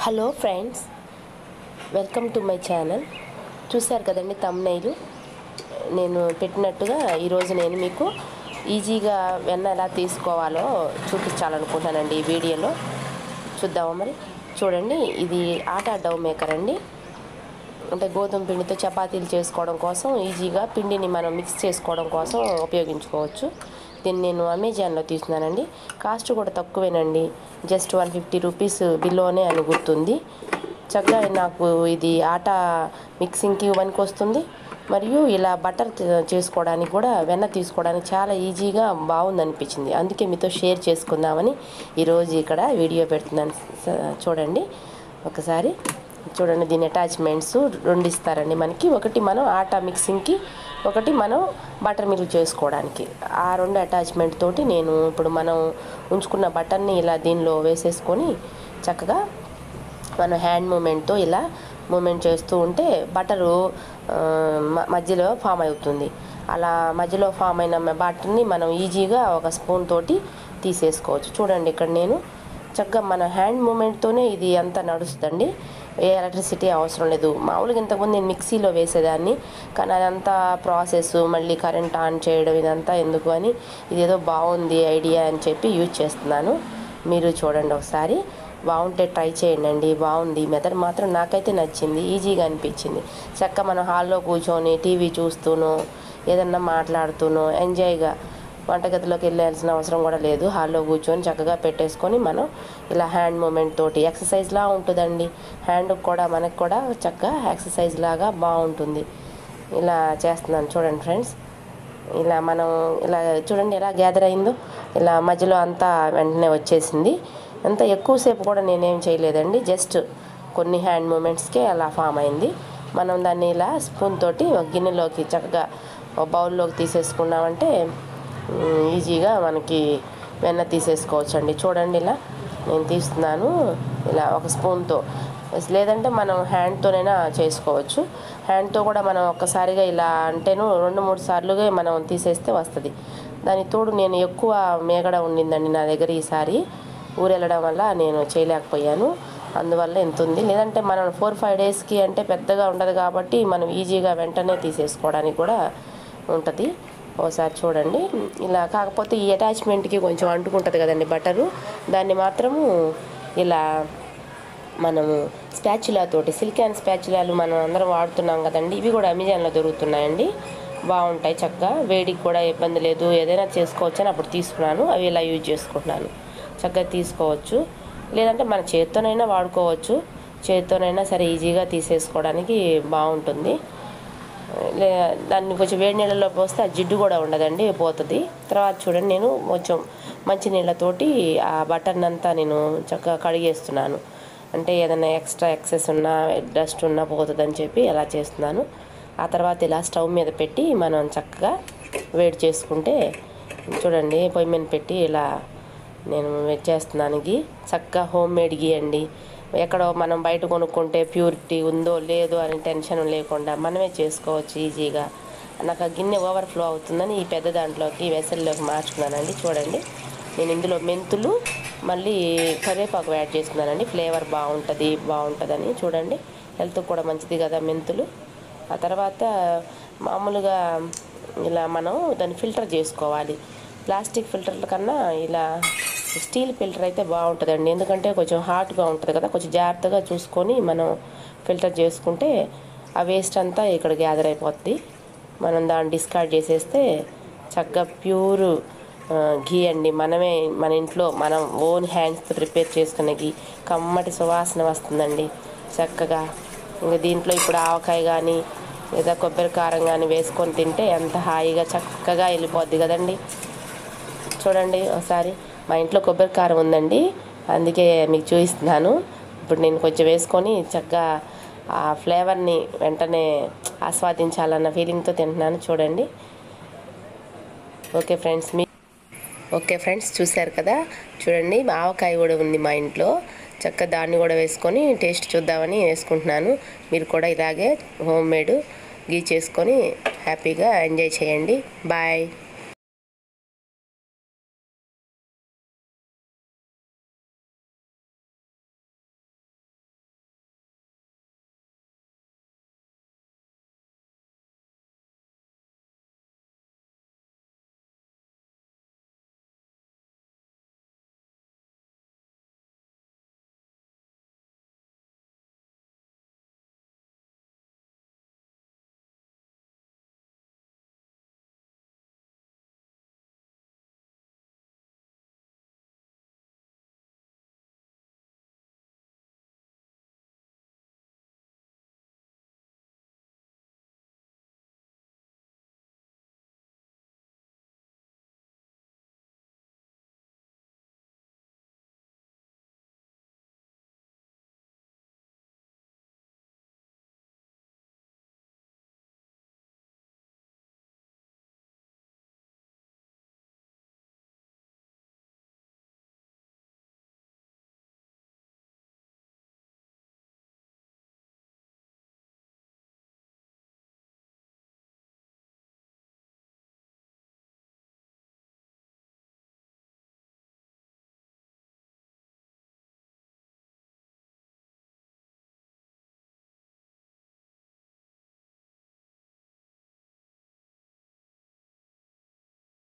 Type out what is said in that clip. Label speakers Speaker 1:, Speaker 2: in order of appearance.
Speaker 1: hello friends welcome to my channel చూశారు కదండి thumbnail నేను పెట్టినట్టుగా ఈరోజు నేను మీకు ఈజీగా వెన్న ఎలా తీసుకోవాలో చూపించాలనుకుంటున్నానండి ఈ వీడియోలో చూద్దామా మరి చూడండి ఇది ఆటా డవ్ మేకర్ అండి అంటే గోధుమ పిండితో చపాతీలు చేసుకోవడం కోసం ఈజీగా పిండిని మనం మిక్స్ చేసుకోవడం కోసం ఉపయోగించుకోవచ్చు దీన్ని నేను అమెజాన్లో తీసుకున్నానండి కాస్ట్ కూడా తక్కువేనండి జస్ట్ వన్ ఫిఫ్టీ రూపీస్ బిలోనే అని గుర్తుంది చక్కగా నాకు ఇది ఆటా మిక్సింగ్కి పనికి వస్తుంది మరియు ఇలా బటర్ చేసుకోవడానికి కూడా వెన్న తీసుకోవడానికి చాలా ఈజీగా బాగుంది అనిపించింది అందుకే మీతో షేర్ చేసుకుందామని ఈరోజు ఇక్కడ వీడియో పెడుతున్నాను స- చూడండి ఒకసారి చూడండి దీని అటాచ్మెంట్స్ రెండు ఇస్తారండి మనకి ఒకటి మనం ఆటా మిక్సింగ్కి ఒకటి మనం బటర్ మిల్క్ చేసుకోవడానికి ఆ రెండు అటాచ్మెంట్ తోటి నేను ఇప్పుడు మనం ఉంచుకున్న బటర్ని ఇలా దీనిలో వేసేసుకొని చక్కగా మనం హ్యాండ్ మూమెంట్తో ఇలా మూమెంట్ చేస్తూ ఉంటే బటరు ఆ, మ- మధ్యలో ఫామ్ అవుతుంది అలా మధ్యలో ఫామ్ అయిన బటర్ని మనం ఈజీగా ఒక స్పూన్ తోటి తీసేసుకోవచ్చు చూడండి ఇక్కడ నేను చక్కగా మన హ్యాండ్ మూమెంట్తోనే ఇది అంతా నడుస్తుందండి ఏ ఎలక్ట్రిసిటీ అవసరం లేదు మామూలుగా ఇంతకుముందు నేను మిక్సీలో వేసేదాన్ని కానీ అదంతా ప్రాసెస్ మళ్ళీ కరెంట్ ఆన్ చేయడం ఇదంతా ఎందుకు అని ఇదేదో బాగుంది ఐడియా అని చెప్పి యూజ్ చేస్తున్నాను మీరు చూడండి ఒకసారి బాగుంటే ట్రై చేయండి అండి బాగుంది ఈ మెథడ్ మాత్రం నాకైతే నచ్చింది ఈజీగా అనిపించింది చక్క మనం హాల్లో కూర్చొని టీవీ చూస్తూనో ఏదన్నా మాట్లాడుతూనో ఎంజాయ్గా వంటగదిలోకి వెళ్ళాల్సిన అవసరం కూడా లేదు హాల్లో కూర్చొని చక్కగా పెట్టేసుకొని మనం ఇలా హ్యాండ్ మూమెంట్ తోటి ఎక్సర్సైజ్ లా ఉంటుందండి హ్యాండ్ కూడా మనకు కూడా చక్కగా ఎక్సర్సైజ్ లాగా బాగుంటుంది ఇలా చేస్తున్నాను చూడండి ఫ్రెండ్స్ ఇలా మనం ఇలా చూడండి ఎలా గ్యాదర్ అయిందో ఇలా మధ్యలో అంతా వెంటనే వచ్చేసింది అంత ఎక్కువసేపు కూడా నేనేం చేయలేదండి జస్ట్ కొన్ని హ్యాండ్ మూమెంట్స్కే అలా ఫామ్ అయింది మనం దాన్ని ఇలా స్పూన్ తోటి ఒక గిన్నెలోకి చక్కగా ఒక బౌల్లోకి తీసేసుకున్నామంటే ఉమ్, ఈజీగా మనకి వెన్న తీసేసుకోవచ్చు అండి చూడండి ఇలా నేను తీస్తున్నాను ఇలా ఒక స్పూన్తో లేదంటే మనం హ్యాండ్తోనైనా చేసుకోవచ్చు హ్యాండ్తో కూడా మనం ఒక్కసారిగా ఇలా అంటేను రెండు మూడు సార్లుగా మనం తీసేస్తే వస్తుంది దాని తోడు నేను ఎక్కువ మేగడ ఉండిందండి నా దగ్గర ఈసారి ఊరెళ్ళడం వల్ల నేను చేయలేకపోయాను అందువల్ల ఎంత ఉంది లేదంటే మనం ఫోర్ ఫైవ్ డేస్కి అంటే పెద్దగా ఉండదు కాబట్టి మనం ఈజీగా వెంటనే తీసేసుకోవడానికి కూడా ఉంటుంది ఒకసారి చూడండి ఇలా కాకపోతే ఈ అటాచ్మెంట్కి కొంచెం అంటుకుంటుంది కదండి బటరు దాన్ని మాత్రము ఇలా మనము స్పాచులా తోటి సిల్క్ అండ్ స్పాచులాలు మనం అందరం వాడుతున్నాం కదండి ఇవి కూడా అమెజాన్లో దొరుకుతున్నాయండి బాగుంటాయి చక్కగా వేడికి కూడా ఇబ్బంది లేదు ఏదైనా చేసుకోవచ్చు అని అప్పుడు తీసుకున్నాను అవి ఇలా యూజ్ చేసుకుంటున్నాను చక్కగా తీసుకోవచ్చు లేదంటే మన చేత్తోనైనా వాడుకోవచ్చు చేత్తోనైనా సరే ఈజీగా తీసేసుకోవడానికి బాగుంటుంది లే దాన్ని కొంచెం వేడి నీళ్ళలో పోస్తే ఆ జిడ్డు కూడా ఉండదండి పోతుంది తర్వాత చూడండి నేను కొంచెం మంచి నీళ్ళతోటి ఆ బటన్ అంతా నేను చక్కగా కడిగేస్తున్నాను అంటే ఏదైనా ఎక్స్ట్రా ఎక్సెస్ ఉన్నా డస్ట్ ఉన్నా పోతుందని చెప్పి అలా చేస్తున్నాను ఆ తర్వాత ఇలా స్టవ్ మీద పెట్టి మనం చక్కగా వేడి చేసుకుంటే చూడండి పొయ్యి మీద పెట్టి ఇలా నేను వేడి చేస్తున్నాను గీ చక్కగా హోమ్ మేడ్ గీ అండి ఎక్కడో మనం బయట కొనుక్కుంటే ప్యూరిటీ ఉందో లేదో అని టెన్షన్ లేకుండా మనమే చేసుకోవచ్చు ఈజీగా నాకు ఆ గిన్నె ఓవర్ఫ్లో అవుతుందని ఈ పెద్ద దాంట్లోకి వెసల్లోకి మార్చుకున్నానండి చూడండి నేను ఇందులో మెంతులు మళ్ళీ కరివేపాకు యాడ్ చేసుకున్నానండి ఫ్లేవర్ బాగుంటుంది బాగుంటుందని చూడండి హెల్త్ కూడా మంచిది కదా మెంతులు ఆ తర్వాత మామూలుగా ఇలా మనం దాన్ని ఫిల్టర్ చేసుకోవాలి ప్లాస్టిక్ ఫిల్టర్ల కన్నా ఇలా స్టీల్ ఫిల్టర్ అయితే బాగుంటుందండి ఎందుకంటే కొంచెం హాట్గా ఉంటుంది కదా కొంచెం జాగ్రత్తగా చూసుకొని మనం ఫిల్టర్ చేసుకుంటే ఆ వేస్ట్ అంతా ఇక్కడ గ్యాదర్ అయిపోద్ది మనం దాన్ని డిస్కార్డ్ చేసేస్తే చక్కగా ప్యూర్ ఘీ అండి మనమే మన ఇంట్లో మనం ఓన్ హ్యాండ్స్తో ప్రిపేర్ చేసుకున్న ఘీ కమ్మటి సువాసన వస్తుందండి చక్కగా ఇంకా దీంట్లో ఇప్పుడు ఆవకాయ కానీ లేదా కొబ్బరి కారం కానీ వేసుకొని తింటే ఎంత హాయిగా చక్కగా వెళ్ళిపోద్ది కదండి చూడండి ఒకసారి మా ఇంట్లో కొబ్బరి కారం ఉందండి అందుకే మీకు చూపిస్తున్నాను ఇప్పుడు నేను కొంచెం వేసుకొని చక్కగా ఆ ఫ్లేవర్ని వెంటనే ఆస్వాదించాలన్న ఫీలింగ్తో తింటున్నాను చూడండి ఓకే ఫ్రెండ్స్ మీ ఓకే ఫ్రెండ్స్ చూశారు కదా చూడండి ఆవకాయ కూడా ఉంది మా ఇంట్లో చక్కగా దాన్ని కూడా వేసుకొని టేస్ట్ చూద్దామని వేసుకుంటున్నాను మీరు కూడా ఇలాగే హోమ్ మేడ్ గీ చేసుకొని హ్యాపీగా ఎంజాయ్ చేయండి బాయ్